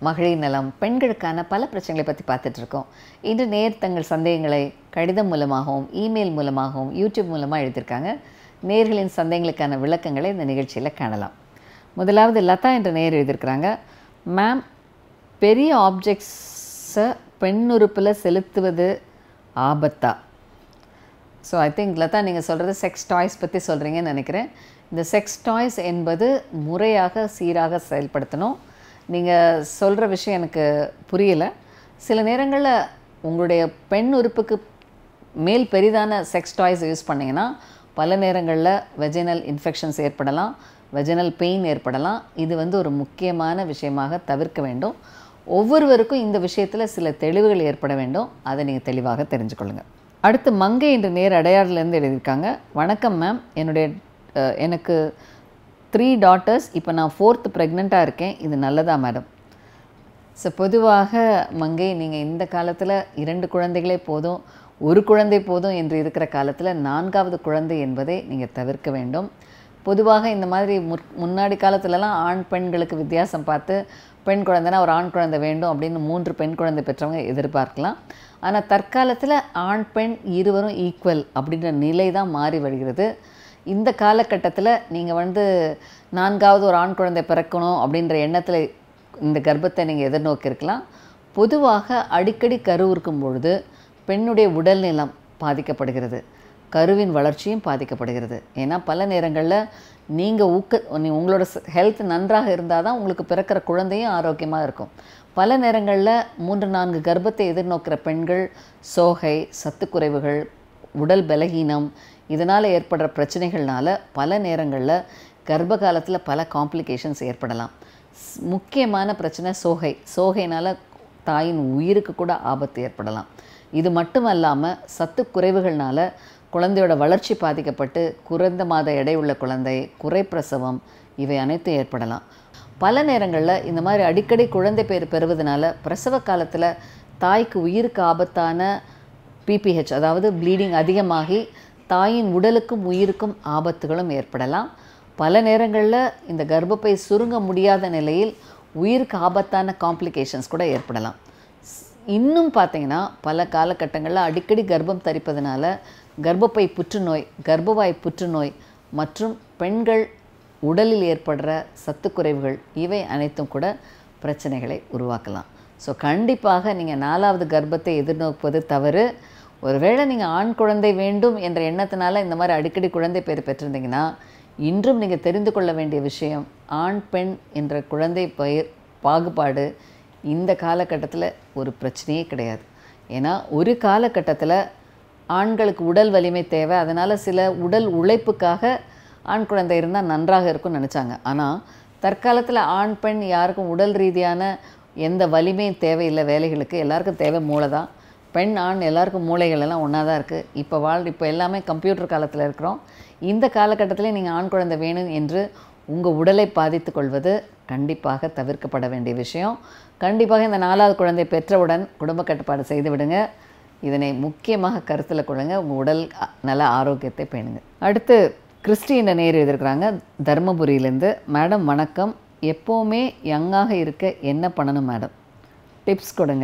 மகளிர் நலம் பெண்களுக்கான பல பிரச்சனைகளை பற்றி பார்த்துட்டு இருக்கோம் இன்று நேர் தங்கள் சந்தேகங்களை கடிதம் மூலமாகவும் இமெயில் மூலமாகவும் யூடியூப் மூலமாக எழுதியிருக்காங்க நேர்களின் சந்தேகங்களுக்கான விளக்கங்களை இந்த நிகழ்ச்சியில் காணலாம் முதலாவது லதா என்ற நேர் எழுதியிருக்கிறாங்க மேம் பெரிய ஆப்ஜெக்ட்ஸை பெண் உறுப்பில் செலுத்துவது ஆபத்தா ஸோ ஐ திங்க் லதா நீங்கள் சொல்கிறது செக்ஸ் டாய்ஸ் பற்றி சொல்கிறீங்கன்னு நினைக்கிறேன் இந்த செக்ஸ் டாய்ஸ் என்பது முறையாக சீராக செயல்படுத்தணும் நீங்கள் சொல்கிற விஷயம் எனக்கு புரியலை சில நேரங்களில் உங்களுடைய பெண் உறுப்புக்கு மேல் பெரிதான செக்ஸ் டாய்ஸ் யூஸ் பண்ணிங்கன்னா பல நேரங்களில் வெஜினல் இன்ஃபெக்ஷன்ஸ் ஏற்படலாம் வெஜினல் பெயின் ஏற்படலாம் இது வந்து ஒரு முக்கியமான விஷயமாக தவிர்க்க வேண்டும் ஒவ்வொருவருக்கும் இந்த விஷயத்தில் சில தெளிவுகள் ஏற்பட வேண்டும் அதை நீங்கள் தெளிவாக தெரிஞ்சுக்கொள்ளுங்கள் அடுத்து மங்கை என்ற நேர் அடையாறுலேருந்து எழுதியிருக்காங்க வணக்கம் மேம் என்னுடைய அஹ், எனக்கு த்ரீ டாட்டர்ஸ் இப்போ நான் ஃபோர்த்து ப்ரெக்னெண்ட்டாக இருக்கேன் இது நல்லதா மேடம் ஸோ பொதுவாக மங்கை நீங்கள் இந்த காலத்தில் இரண்டு குழந்தைகளே போதும் ஒரு குழந்தை போதும் என்று இருக்கிற காலத்தில் நான்காவது குழந்தை என்பதை நீங்கள் தவிர்க்க வேண்டும் பொதுவாக இந்த மாதிரி முற் முன்னாடி காலத்துலலாம் ஆண் பெண்களுக்கு வித்தியாசம் பார்த்து பெண் குழந்தைனா ஒரு ஆண் குழந்தை வேண்டும் அப்படின்னு மூன்று பெண் குழந்தை பெற்றவங்க எதிர்பார்க்கலாம் ஆனால் தற்காலத்தில் ஆண் பெண் இருவரும் ஈக்குவல் அப்படின்ற நிலை தான் மாறி வருகிறது இந்த காலகட்டத்தில் நீங்கள் வந்து நான்காவது ஒரு ஆண் குழந்தை பிறக்கணும் அப்படின்ற எண்ணத்தில் இந்த கர்ப்பத்தை நீங்கள் எதிர்நோக்கி இருக்கலாம் பொதுவாக அடிக்கடி கரு இருக்கும் பொழுது பெண்ணுடைய உடல்நலம் பாதிக்கப்படுகிறது கருவின் வளர்ச்சியும் பாதிக்கப்படுகிறது ஏன்னா பல நேரங்களில் நீங்கள் ஊக்க நீ- உங்களோட ஹெல்த் நன்றாக இருந்தால் தான் உங்களுக்கு பிறக்கிற குழந்தையும் ஆரோக்கியமாக இருக்கும் பல நேரங்களில் மூன்று நான்கு கர்ப்பத்தை எதிர்நோக்கிற பெண்கள் சோகை சத்துக்குறைவுகள் உடல் பலகீனம் இதனால் ஏற்படுற பிரச்சனைகள்னால பல நேரங்களில் கர்ப்ப காலத்தில் பல காம்ப்ளிகேஷன்ஸ் ஏற்படலாம் ஸ்- முக்கியமான பிரச்சனை சோகை சோகைனால் தாயின் உயிருக்கு கூட ஆபத்து ஏற்படலாம் இது மட்டும் அல்லாமல் சத்து குறைவுகள்னால குழந்தையோட வளர்ச்சி பாதிக்கப்பட்டு குறைந்த மாத எடை உள்ள குழந்தை குறைப்பிரசவம் இவை அனைத்தும் ஏற்படலாம் பல நேரங்களில் இந்த மாதிரி அடிக்கடி குழந்தை பேர் பெறுவதனால பிரசவ காலத்தில் தாய்க்கு உயிருக்கு ஆபத்தான பிபிஹெச் அதாவது ப்ளீடிங் அதிகமாகி தாயின் உடலுக்கும் உயிருக்கும் ஆபத்துகளும் ஏற்படலாம் பல நேரங்களில் இந்த கர்ப்பப்பை சுருங்க முடியாத நிலையில் உயிருக்கு ஆபத்தான காம்ப்ளிகேஷன்ஸ் கூட ஏற்படலாம் ஸ்- இன்னும் பார்த்தீங்கன்னா பல காலகட்டங்களில் அடிக்கடி கர்ப்பம் தரிப்பதனால கர்ப்பப்பை புற்றுநோய் கர்ப்பவாய் புற்றுநோய் மற்றும் பெண்கள் உடலில் ஏற்படுற சத்துக்குறைவுகள் இவை அனைத்தும் கூட பிரச்சனைகளை உருவாக்கலாம் ஸோ கண்டிப்பாக நீங்கள் நாலாவது கர்ப்பத்தை எதிர்நோக்குவது தவறு ஒருவேளை நீங்கள் ஆண் குழந்தை வேண்டும் என்ற எண்ணத்தினால இந்த மாதிரி அடிக்கடி குழந்தை பேர் பெற்றிருந்தீங்கன்னா இன்றும் நீங்கள் தெரிந்து கொள்ள வேண்டிய விஷயம் ஆண் பெண் என்ற குழந்தை பெயர் பாகுபாடு இந்த காலகட்டத்தில் ஒரு பிரச்சனையே கிடையாது ஏன்னா ஒரு காலகட்டத்தில் ஆண்களுக்கு உடல் வலிமை தேவை அதனால் சில உடல் உழைப்புக்காக ஆண் குழந்தை இருந்தால் நன்றாக இருக்கும்னு நினச்சாங்க ஆனால் தற்காலத்தில் ஆண் பெண் யாருக்கும் உடல் ரீதியான எந்த வலிமையும் தேவையில்லை வேலைகளுக்கு எல்லாருக்கும் தேவை மூளை தான் பெண் ஆண் எல்லாருக்கும் மூளைகள் எல்லாம் ஒன்றா தான் இருக்குது இப்போ வாழ் இப்போ எல்லாமே கம்ப்யூட்டர் காலத்தில் இருக்கிறோம் இந்த காலகட்டத்திலே நீங்கள் ஆண் குழந்தை வேணும் என்று உங்கள் உடலை பாதித்து கொள்வது கண்டிப்பாக தவிர்க்கப்பட வேண்டிய விஷயம் கண்டிப்பாக இந்த நாலாவது குழந்தை பெற்றவுடன் குடும்ப கட்டுப்பாடு செய்து விடுங்க இதனை முக்கியமாக கருத்தில் கொள்ளுங்க உங்கள் உடல் அ- நல ஆரோக்கியத்தை பேணுங்க அடுத்து கிறிஸ்டி என்ற நேர் எழுதியிருக்கிறாங்க தருமபுரியிலேருந்து மேடம் வணக்கம் எப்போவுமே யங்காக இருக்க என்ன பண்ணணும் மேடம் டிப்ஸ் கொடுங்க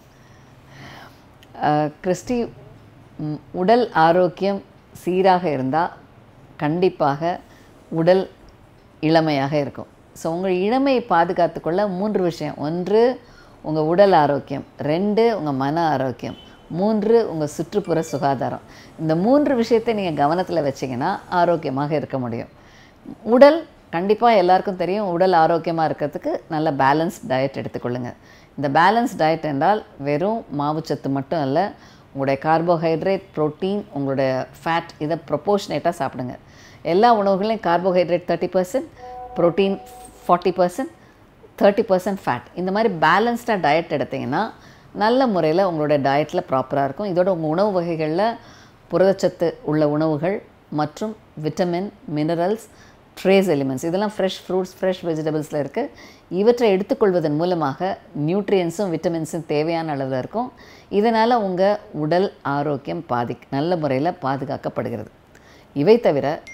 அஹ், கிறிஸ்டி ம், உடல் ஆரோக்கியம் சீராக இருந்தால் கண்டிப்பாக உடல் இளமையாக இருக்கும் ஸோ உங்கள் இளமையை பாதுகாத்துக்கொள்ள மூன்று விஷயம் ஒன்று உங்கள் உடல் ஆரோக்கியம் ரெண்டு உங்கள் மன ஆரோக்கியம் மூன்று உங்கள் சுற்றுப்புற சுகாதாரம் இந்த மூன்று விஷயத்தை நீங்கள் கவனத்தில் வச்சிங்கன்னா ஆரோக்கியமாக இருக்க முடியும் உடல் கண்டிப்பாக எல்லாருக்கும் தெரியும் உடல் ஆரோக்கியமாக இருக்கிறதுக்கு நல்ல பேலன்ஸ் டயட் எடுத்துக்கொள்ளுங்க இந்த பேலன்ஸ் டயட் என்றால் வெறும் மாவுச்சத்து மட்டும் இல்லை உங்களுடைய கார்போஹைட்ரேட் புரோட்டீன் உங்களுடைய ஃபேட் இதை ப்ரொப்போர்ஷனேட்டாக சாப்பிடுங்க எல்லா உணவுகளையும் carbohydrate thirty percent protein forty percent thirty percent fat இந்த மாதிரி பேலன்ஸ்டாக டயட் எடுத்தீங்கன்னா நல்ல முறையில் உங்களுடைய டயட்டில் ப்ராப்பராக இருக்கும் இதோட உங்கள் உணவு வகைகளில் புரதச்சத்து உள்ள உணவுகள் மற்றும் விட்டமின் மினரல்ஸ் ட்ரேஸ் எலிமெண்ட்ஸ் இதெல்லாம் ஃப்ரெஷ் ஃப்ரூட்ஸ் ஃப்ரெஷ் வெஜிடபிள்ஸில் இருக்குது இவற்றை எடுத்துக்கொள்வதன் மூலமாக நியூட்ரியன்ஸும் விட்டமின்ஸும் தேவையான அளவில் இருக்கும் இதனால் உங்கள் உடல் ஆரோக்கியம் பாதி நல்ல முறையில் பாதுகாக்கப்படுகிறது இவை தவிர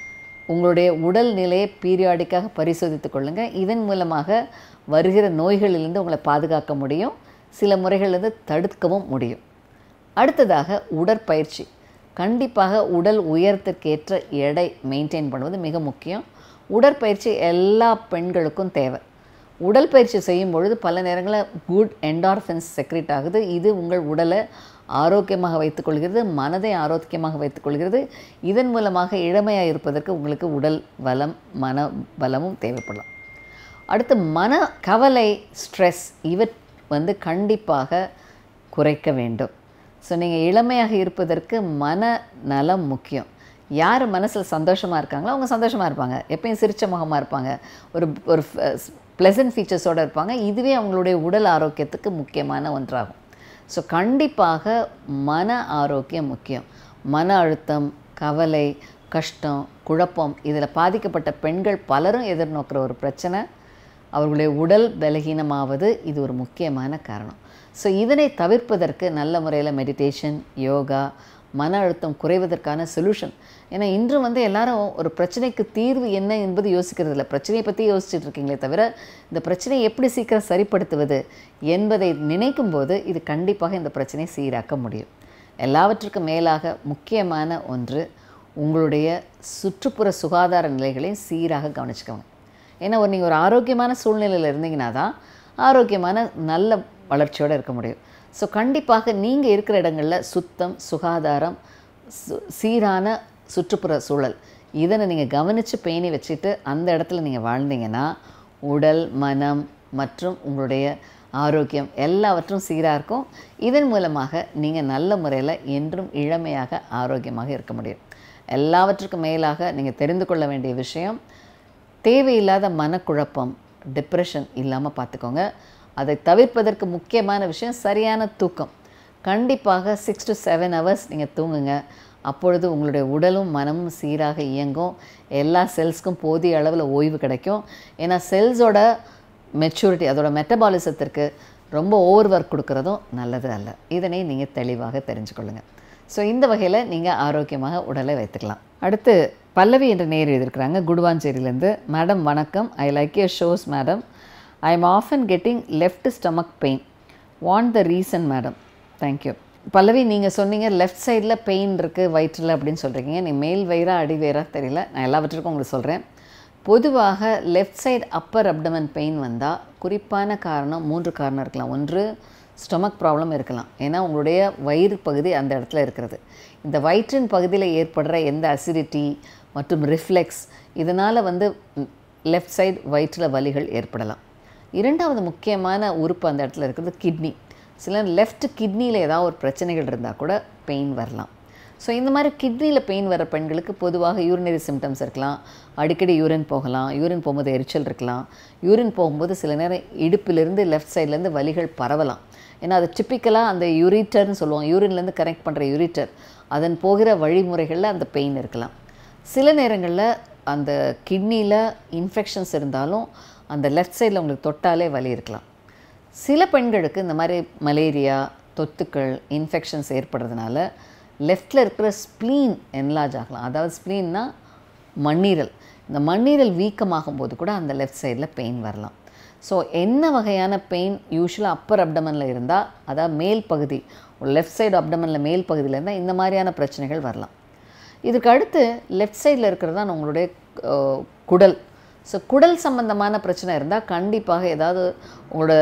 உங்களுடைய உடல் நிலையை பீரியாடிக்காக பரிசோதித்துக் கொள்ளுங்கள் இதன் மூலமாக வருகிற நோய்களிலிருந்து உங்களை பாதுகாக்க முடியும் சில முறைகளிலிருந்து தடுக்கவும் முடியும் அடுத்ததாக உடற்பயிற்சி கண்டிப்பாக உடல் உயரத்திற்கேற்ற எடை மெயின்டைன் பண்ணுவது மிக முக்கியம் உடற்பயிற்சி எல்லா பெண்களுக்கும் தேவை உடற்பயிற்சி செய்யும் பொழுது பல நேரங்களில் குட் என்டார்ஃபின்ஸ் செக்ரேட் ஆகுது இது உங்கள் உடலை ஆரோக்கியமாக வைத்துக்கொள்கிறது மனதை ஆரோக்கியமாக வைத்துக்கொள்கிறது இதன் மூலமாக இளமையாக இருப்பதற்கு உங்களுக்கு உடல் பலம் மன பலமும் தேவைப்படலாம் அடுத்து மன கவலை ஸ்ட்ரெஸ் இவ வந்து கண்டிப்பாக குறைக்க வேண்டும் ஸோ நீங்கள் இளமையாக இருப்பதற்கு மன நலம் முக்கியம் யார் மனசில் சந்தோஷமாக இருக்காங்களோ அவங்க சந்தோஷமாக இருப்பாங்க எப்பயும் சிரிச்ச முகமாக இருப்பாங்க ஒரு ஒரு ப்ளசன்ட் ஃபீச்சர்ஸோடு இருப்பாங்க இதுவே அவங்களுடைய உடல் ஆரோக்கியத்துக்கு முக்கியமான ஒன்றாகும் ஸோ கண்டிப்பாக மன ஆரோக்கியம் முக்கியம் மன அழுத்தம் கவலை கஷ்டம் குழப்பம் இதில் பாதிக்கப்பட்ட பெண்கள் பலரும் எதிர்நோக்கிற ஒரு பிரச்சனை அவர்களுடைய உடல் பலகீனமாவது இது ஒரு முக்கியமான காரணம் ஸோ இதனை தவிர்ப்பதற்கு நல்ல முறையில் மெடிடேஷன் யோகா மன அழுத்தம் குறைவதற்கான சொல்யூஷன் ஏன்னா இன்று வந்து எல்லாரும் ஒரு பிரச்சனைக்கு தீர்வு என்ன என்பது யோசிக்கிறது இல்லை பிரச்சனையை பற்றி யோசிச்சுட்டு இருக்கீங்களே தவிர இந்த பிரச்சனையை எப்படி சீக்கிரம் சரிப்படுத்துவது என்பதை நினைக்கும் போது இது கண்டிப்பாக இந்த பிரச்சனையை சீராக்க முடியும் எல்லாவற்றுக்கும் மேலாக முக்கியமான ஒன்று உங்களுடைய சுற்றுப்புற சுகாதார நிலைகளையும் சீராக கவனிச்சுக்கோங்க ஏன்னா ஒரு நீங்கள் ஒரு ஆரோக்கியமான சூழ்நிலையில் இருந்தீங்கன்னா தான் ஆரோக்கியமான நல்ல வளர்ச்சியோடு இருக்க முடியும் ஸோ கண்டிப்பாக நீங்கள் இருக்கிற இடங்களில் சுத்தம் சுகாதாரம் சு சீரான சுற்றுப்புற சூழல் இதனை நீங்கள் கவனித்து பேணி வச்சுட்டு அந்த இடத்துல நீங்கள் வாழ்ந்தீங்கன்னா உடல் மனம் மற்றும் உங்களுடைய ஆரோக்கியம் எல்லாவற்றும் சீராக இருக்கும் இதன் மூலமாக நீங்கள் நல்ல முறையில் என்றும் இளமையாக ஆரோக்கியமாக இருக்க முடியும் எல்லாவற்றுக்கும் மேலாக நீங்கள் தெரிந்து கொள்ள வேண்டிய விஷயம் தேவையில்லாத மனக்குழப்பம் டிப்ரெஷன் இல்லாமல் பார்த்துக்கோங்க அதை தவிர்ப்பதற்கு முக்கியமான விஷயம் சரியான தூக்கம் கண்டிப்பாக சிக்ஸ் டு செவன் ஹவர்ஸ் நீங்கள் தூங்குங்க அப்பொழுது உங்களுடைய உடலும் மனமும் சீராக இயங்கும் எல்லா செல்ஸ்க்கும் போதிய அளவில் ஓய்வு கிடைக்கும் ஏன்னா செல்ஸோட மெச்சூரிட்டி அதோட மெட்டபாலிசத்திற்கு ரொம்ப ஓவர் ஒர்க் கொடுக்குறதும் நல்லது அல்ல இதனை நீங்கள் தெளிவாக தெரிஞ்சுக்கொள்ளுங்கள் ஸோ இந்த வகையில் நீங்கள் ஆரோக்கியமாக உடலை வைத்துக்கலாம் அடுத்து பல்லவி என்ற நேர் எழுதியிருக்கிறாங்க குடுவாஞ்சேரியிலேருந்து மேடம் வணக்கம் I like your shows madam I am often getting left stomach pain want the reason madam thank you Pallavi நீங்கள் சொன்னீங்க லெஃப்ட் சைடில் பெயின் இருக்குது வயிற்றில் அப்படின்னு சொல்கிறீங்க நீ மேல் வயிறா அடி வயிறா தெரியல நான் எல்லாவற்றுக்கும் உங்களுக்கு சொல்கிறேன் பொதுவாக left side upper abdomen pain வந்தால் குறிப்பான காரணம் மூன்று காரணம் இருக்கலாம் ஒன்று ஸ்டொமக் ப்ராப்ளம் இருக்கலாம் ஏன்னா உங்களுடைய வயிறு பகுதி அந்த இடத்துல இருக்கிறது இந்த வயிற்றின் பகுதியில் ஏற்படுற எந்த அசிடிட்டி மற்றும் ரிஃப்ளெக்ஸ் இதனால் வந்து லெஃப்ட் சைடு வயிற்றில் வலிகள் ஏற்படலாம் இரண்டாவது முக்கியமான உறுப்பு அந்த இடத்துல இருக்கிறது கிட்னி சில லெஃப்ட் கிட்னியில் ஏதாவது ஒரு பிரச்சனைகள் இருந்தால் கூட பெயின் வரலாம் ஸோ இந்த மாதிரி கிட்னியில் பெயின் வர பெண்களுக்கு பொதுவாக யூரினரி சிம்டம்ஸ் இருக்கலாம் அடிக்கடி யூரின் போகலாம் யூரின் போகும்போது எரிச்சல் இருக்கலாம் யூரின் போகும்போது சில நேரம் இடுப்பிலிருந்து லெஃப்ட் சைட்லேருந்து வலிகள் பரவலாம் ஏன்னா அது டிப்பிக்கலாக அந்த யூரிட்டர்னு சொல்லுவோம் யூரின்லேருந்து கனெக்ட் பண்ணுற யூரிட்டர் அதன் போகிற வழிமுறைகளில் அந்த பெயின் இருக்கலாம் சில நேரங்களில் அந்த கிட்னியில் இன்ஃபெக்ஷன்ஸ் இருந்தாலும் அந்த லெஃப்ட் சைடில் உங்களுக்கு தொட்டாலே வலி இருக்கலாம் சில பெண்களுக்கு இந்த மாதிரி மலேரியா தொத்துக்கள் இன்ஃபெக்ஷன்ஸ் ஏற்படுறதுனால லெஃப்டில் இருக்கிற ஸ்ப்ளீன் என்லார்ஜ் ஆகலாம் அதாவது ஸ்ப்ளீன்னா மண்ணீரல் இந்த மண்ணீரல் வீக்கமாகும் போது கூட அந்த லெஃப்ட் சைடில் பெயின் வரலாம் ஸோ என்ன வகையான பெயின் யூஸ்வலாக அப்பர் அப்டமனில் இருந்தால் அதாவது மேல் பகுதி லெஃப்ட் சைடு அப்டமனில் மேல் பகுதியில் இருந்தால் இந்த மாதிரியான பிரச்சனைகள் வரலாம் இதுக்கு அடுத்து லெஃப்ட் சைடில் இருக்கிறது தான் உங்களுடைய அஹ், குடல் ஸோ குடல் சம்பந்தமான பிரச்சனை இருந்தால் கண்டிப்பாக ஏதாவது உங்களோட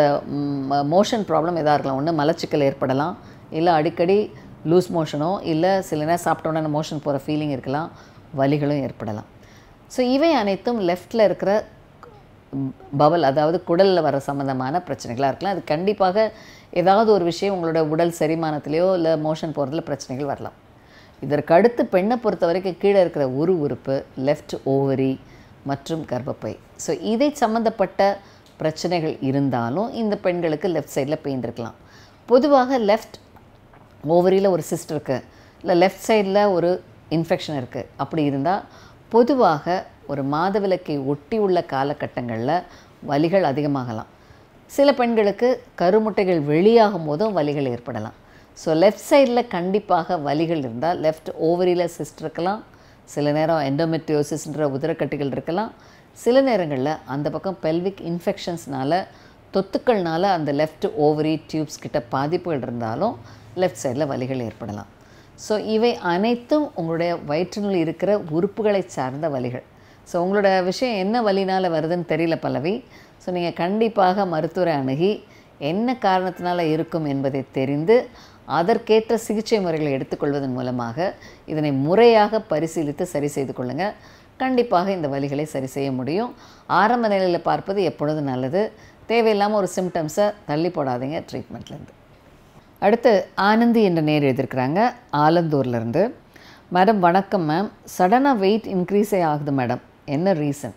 மோஷன் ப்ராப்ளம் எதாக இருக்கலாம் ஒன்று மலச்சிக்கல் ஏற்படலாம் இல்லை அடிக்கடி லூஸ் மோஷனோ இல்லை சில நேரம் சாப்பிட்ட உடனே மோஷன் போகிற ஃபீலிங் இருக்கலாம் வலிகளும் ஏற்படலாம் ஸோ இவை அனைத்தும் லெஃப்டில் இருக்கிற பவல் அதாவது குடலில் வர சம்மந்தமான பிரச்சனைகளாக இருக்கலாம் அது கண்டிப்பாக ஏதாவது ஒரு விஷயம் உங்களோட உடல் செரிமானத்திலேயோ இல்லை மோஷன் போகிறதுல பிரச்சனைகள் வரலாம் இதற்கு அடுத்து பெண்ணை பொறுத்த வரைக்கும் கீழே இருக்கிற ஒரு உறுப்பு லெஃப்ட் ஓவரி மற்றும் கர்ப்பப்பை ஸோ இதை சம்மந்தப்பட்ட பிரச்சனைகள் இருந்தாலும் இந்த பெண்களுக்கு லெஃப்ட் சைடில் பெயின் இருக்கலாம் பொதுவாக லெஃப்ட் ஓவரியில் ஒரு சிஸ்ட் இருக்குது இல்லை லெஃப்ட் சைடில் ஒரு இன்ஃபெக்ஷன் இருக்குது அப்படி இருந்தால் பொதுவாக ஒரு மாதவிலக்கை ஒட்டி உள்ள காலகட்டங்களில் வலிகள் அதிகமாகலாம் சில பெண்களுக்கு கருமுட்டைகள் வெளியாகும் போதும் வலிகள் ஏற்படலாம் ஸோ லெஃப்ட் சைடில் கண்டிப்பாக வலிகள் இருந்தால் லெஃப்ட் ஓவரியில் சிஸ்ட் இருக்கலாம் சில நேரம் எண்டோமெட்ரியோசிஸ்ன்ற உதரக்கட்டிகள் இருக்கலாம் சில நேரங்களில் அந்த பக்கம் பெல்விக் இன்ஃபெக்ஷன்ஸ்னால தொத்துக்கள்னால அந்த லெஃப்ட் ஓவரி டியூப்ஸ் கிட்ட பாதிப்புகள் இருந்தாலும் லெஃப்ட் சைடில் வலிகள் ஏற்படலாம் ஸோ இவை அனைத்தும் உங்களுடைய வயிற்றினுள் இருக்கிற உறுப்புகளை சார்ந்த வலிகள் ஸோ உங்களோட விஷயம் என்ன வலினால் வருதுன்னு தெரியல பல்லவி ஸோ நீங்கள் கண்டிப்பாக மருத்துவரை அணுகி என்ன காரணத்தினால இருக்கும் என்பதை தெரிந்து அதற்கேற்ற சிகிச்சை முறைகளை எடுத்துக்கொள்வதன் மூலமாக இதனை முறையாக பரிசீலித்து சரி செய்து கொள்ளுங்கள் கண்டிப்பாக இந்த வலிகளை சரி செய்ய முடியும் ஆரம்ப நிலையில் பார்ப்பது எப்பொழுதும் நல்லது தேவையில்லாமல் ஒரு சிம்டம்ஸை தள்ளி போடாதீங்க ட்ரீட்மெண்ட்லேருந்து அடுத்து ஆனந்தி என்ற நேர் எழுதியிருக்கிறாங்க ஆலந்தூர்லேருந்து மேடம் வணக்கம் மேம் சடனாக வெயிட் இன்க்ரீஸே ஆகுது மேடம் என்ன ரீசன்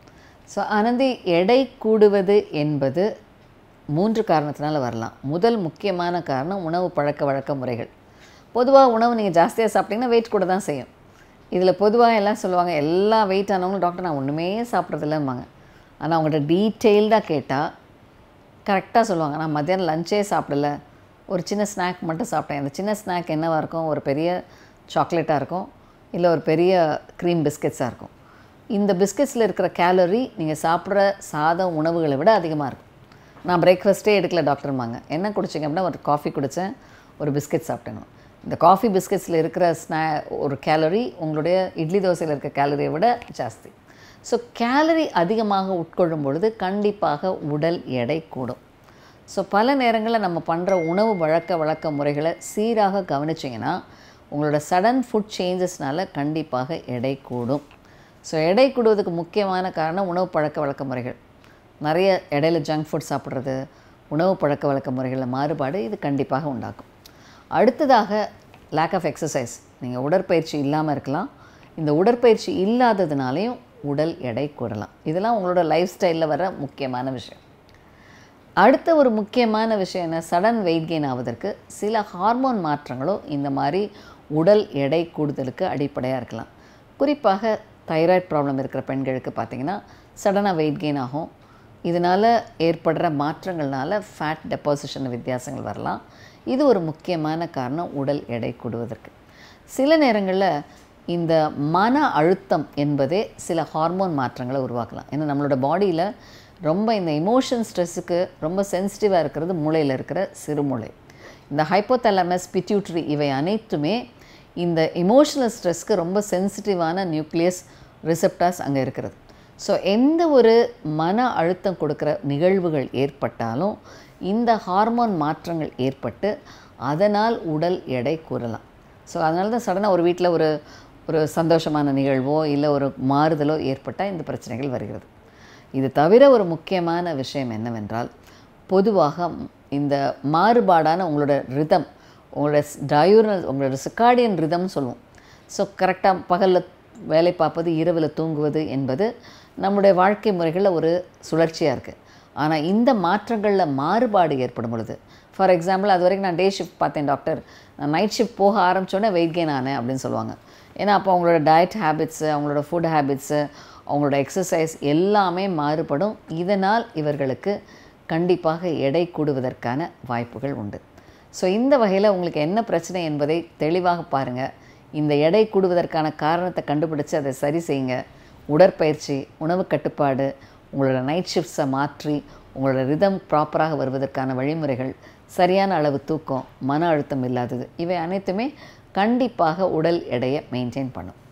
ஸோ ஆனந்தி எடை கூடுவது என்பது மூன்று காரணத்தினால வரலாம் முதல் முக்கியமான காரணம் உணவு பழக்க வழக்க முறைகள் பொதுவாக உணவு நீங்கள் ஜாஸ்தியாக சாப்பிட்டீங்கன்னா வெயிட் கூட தான் செய்யும் இதில் பொதுவாக எல்லாம் சொல்லுவாங்க எல்லா வெயிட் ஆனவங்களும் டாக்டர் நான் ஒன்றுமே சாப்பிட்றதில்லம்பாங்க ஆனால் அவங்கள்ட்ட டீட்டெயில்டாக கேட்டால் கரெக்டாக சொல்லுவாங்க நான் மத்தியானம் லஞ்சே சாப்பிடல ஒரு சின்ன ஸ்நாக் மட்டும் சாப்பிட்டேன் அந்த சின்ன ஸ்நாக் என்னவாக இருக்கும் ஒரு பெரிய சாக்லேட்டாக இருக்கும் இல்லை ஒரு பெரிய க்ரீம் பிஸ்கெட்ஸாக இருக்கும் இந்த பிஸ்கெட்ஸில் இருக்கிற கேலரி நீங்கள் சாப்பிட்ற சாதம் உணவுகளை விட அதிகமாக இருக்கும் நான் பிரேக்ஃபாஸ்ட்டே எடுக்கல டாக்டர்மாங்க என்ன குடிச்சிங்க அப்படின்னா ஒரு காஃபி குடித்தேன் ஒரு பிஸ்கெட் சாப்பிட்டேன் இந்த காஃபி பிஸ்கெட்ஸில் இருக்கிற ஸ்நா ஒரு கேலரி உங்களுடைய இட்லி தோசையில் இருக்க கேலரியை விட ஜாஸ்தி ஸோ கேலரி அதிகமாக உட்கொள்ளும் பொழுது கண்டிப்பாக உடல் எடை கூடும் ஸோ பல நேரங்களில் நம்ம பண்ணுற உணவு வழக்க வழக்க முறைகளை சீராக கவனிச்சிங்கன்னா உங்களோட சடன் ஃபுட் சேஞ்சஸ்னால கண்டிப்பாக எடை கூடும் ஸோ எடை கூடுவதுக்கு முக்கியமான காரணம் உணவு பழக்க வழக்க முறைகள் நிறைய இடையில ஜங்க் ஃபுட் சாப்பிட்றது உணவு பழக்க வழக்க முறைகளில் மாறுபாடு இது கண்டிப்பாக உண்டாக்கும் அடுத்ததாக லேக் ஆஃப் எக்ஸசைஸ் நீங்கள் உடற்பயிற்சி இல்லாமல் இருக்கலாம் இந்த உடற்பயிற்சி இல்லாததுனாலையும் உடல் எடை கூடலாம் இதெல்லாம் உங்களோட லைஃப் ஸ்டைலில் வர முக்கியமான விஷயம் அடுத்த ஒரு முக்கியமான விஷயம் என்ன சடன் வெயிட் கெயின் ஆவதற்கு சில ஹார்மோன் மாற்றங்களோ இந்த மாதிரி உடல் எடை கூடுதலுக்கு அடிப்படையாக இருக்கலாம் குறிப்பாக தைராய்டு ப்ராப்ளம் இருக்கிற பெண்களுக்கு பார்த்திங்கன்னா சடனாக வெயிட் கெயின் ஆகும் இதனால் ஏற்படுற மாற்றங்கள்னால ஃபேட் டெபாசிஷன் வித்தியாசங்கள் வரலாம் இது ஒரு முக்கியமான காரணம் உடல் எடை கூடுவதற்கு சில நேரங்களில் இந்த மன அழுத்தம் என்பதே சில ஹார்மோன் மாற்றங்களை உருவாக்கலாம் ஏன்னா நம்மளோட பாடியில் ரொம்ப இந்த இமோஷன் ஸ்ட்ரெஸ்ஸுக்கு ரொம்ப சென்சிட்டிவாக இருக்கிறது மூளையில் இருக்கிற சிறுமூளை இந்த ஹைப்போதலமஸ் பிட்யூட்ரி இவை அனைத்துமே இந்த இமோஷனல் ஸ்ட்ரெஸ்க்கு ரொம்ப சென்சிட்டிவான நியூக்ளியஸ் ரிசெப்டார்ஸ் அங்கே இருக்கிறது ஸோ எந்த ஒரு மன அழுத்தம் கொடுக்குற நிகழ்வுகள் ஏற்பட்டாலும் இந்த ஹார்மோன் மாற்றங்கள் ஏற்பட்டு அதனால் உடல் எடை கூறலாம் ஸோ அதனால தான் சடனாக ஒரு வீட்டில் ஒரு ஒரு சந்தோஷமான நிகழ்வோ இல்லை ஒரு மாறுதலோ ஏற்பட்டால் இந்த பிரச்சனைகள் வருகிறது இது தவிர ஒரு முக்கியமான விஷயம் என்னவென்றால் பொதுவாக இந்த மாறுபாடான உங்களோட ரிதம் உங்களோட டயூர்னல் உங்களோட சிக்காடியன் ரிதம்னு சொல்லுவோம் ஸோ கரெக்டாக பகலில் வேலை பார்ப்பது இரவில் தூங்குவது என்பது நம்முடைய வாழ்க்கை முறைகளில் ஒரு சுழற்சியாக இருக்குது ஆனால் இந்த மாற்றங்களில் மாறுபாடு ஏற்படும் பொழுது ஃபார் எக்ஸாம்பிள் அது வரைக்கும் நான் டே ஷிஃப்ட் பார்த்தேன் டாக்டர் நான் நைட் ஷிஃப்ட் போக ஆரம்பித்தோடனே வெயிட் கெயின் ஆனேன் அப்படின்னு சொல்லுவாங்க ஏன்னா அப்போ அவங்களோட டயட் ஹேபிட்ஸு அவங்களோட ஃபுட் ஹேபிட்ஸு அவங்களோட எக்ஸசைஸ் எல்லாமே மாறுபடும் இதனால் இவர்களுக்கு கண்டிப்பாக எடை கூடுவதற்கான வாய்ப்புகள் உண்டு ஸோ இந்த வகையில் உங்களுக்கு என்ன பிரச்சனை என்பதை தெளிவாக பாருங்கள் இந்த எடை கூடுவதற்கான காரணத்தை கண்டுபிடிச்சு அதை சரி செய்யுங்க உடற்பயிற்சி உணவு கட்டுப்பாடு உங்களோட நைட் ஷிஃப்ட்ஸை மாற்றி உங்களோட ரிதம் ப்ராப்பராக வருவதற்கான வழிமுறைகள் சரியான அளவு தூக்கம் மன அழுத்தம் இல்லாதது இவை அனைத்துமே கண்டிப்பாக உடல் எடையை மெயின்டைன் பண்ணும்